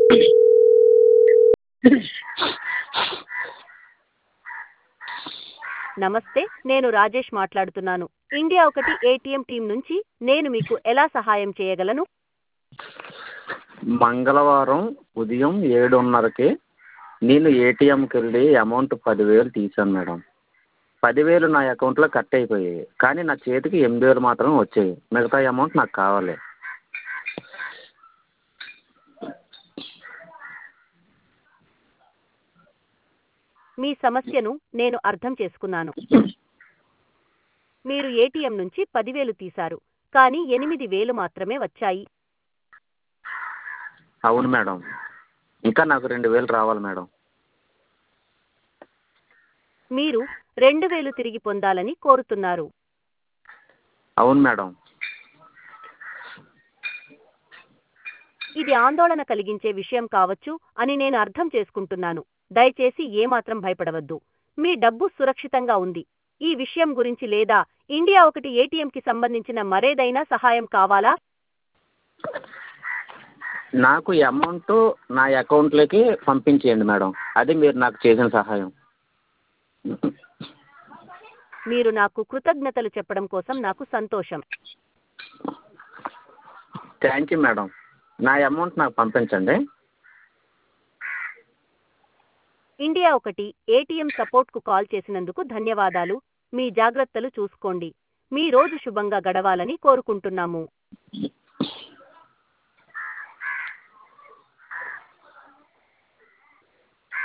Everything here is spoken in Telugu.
నమస్తే నేను రాజేష్ మాట్లాడుతున్నాను ఇండియా ఒకటి ఏటీఎం టీం నుంచి నేను మీకు ఎలా సహాయం చేయగలను మంగళవారం ఉదయం ఏడున్నరకి నేను ఏటీఎంకి వెళ్ళి అమౌంట్ పదివేలు తీసాను మేడం పదివేలు నా అకౌంట్లో కట్ అయిపోయాయి కానీ నా చేతికి ఎనిమిది వేలు మాత్రమే వచ్చాయి మిగతా అమౌంట్ నాకు కావాలి మీ సమస్యను నేను అర్థం చేసుకున్నాను మీరు ఏటీఎం నుంచి పదివేలు తీశారు కానీ ఎనిమిది వేలు మాత్రమే వచ్చాయి అవును మేడం ఇంకా నాకు రెండు వేలు రావాలి మేడం మీరు రెండు వేలు తిరిగి పొందాలని కోరుతున్నారు అవును మేడం ఇది ఆందోళన కలిగించే విషయం కావచ్చు అని నేను అర్థం చేసుకుంటున్నాను దయచేసి ఏమాత్రం భయపడవద్దు మీ డబ్బు సురక్షితంగా ఉంది ఈ విషయం గురించి లేదా ఇండియా ఒకటి ఏటీఎంకి సంబంధించిన మరేదైనా సహాయం కావాలా నాకు ఈ అమౌంట్ నా అకౌంట్లోకి పంపించేయండి మేడం అది మీరు నాకు చేసిన సహాయం మీరు నాకు కృతజ్ఞతలు చెప్పడం కోసం నాకు సంతోషం థ్యాంక్ యూ మేడం నా అమౌంట్ నాకు పంపించండి ఇండియా ఒకటి ఏటీఎం సపోర్ట్కు కాల్ చేసినందుకు ధన్యవాదాలు మీ జాగ్రత్తలు చూసుకోండి మీ రోజు శుభంగా గడవాలని కోరుకుంటున్నాము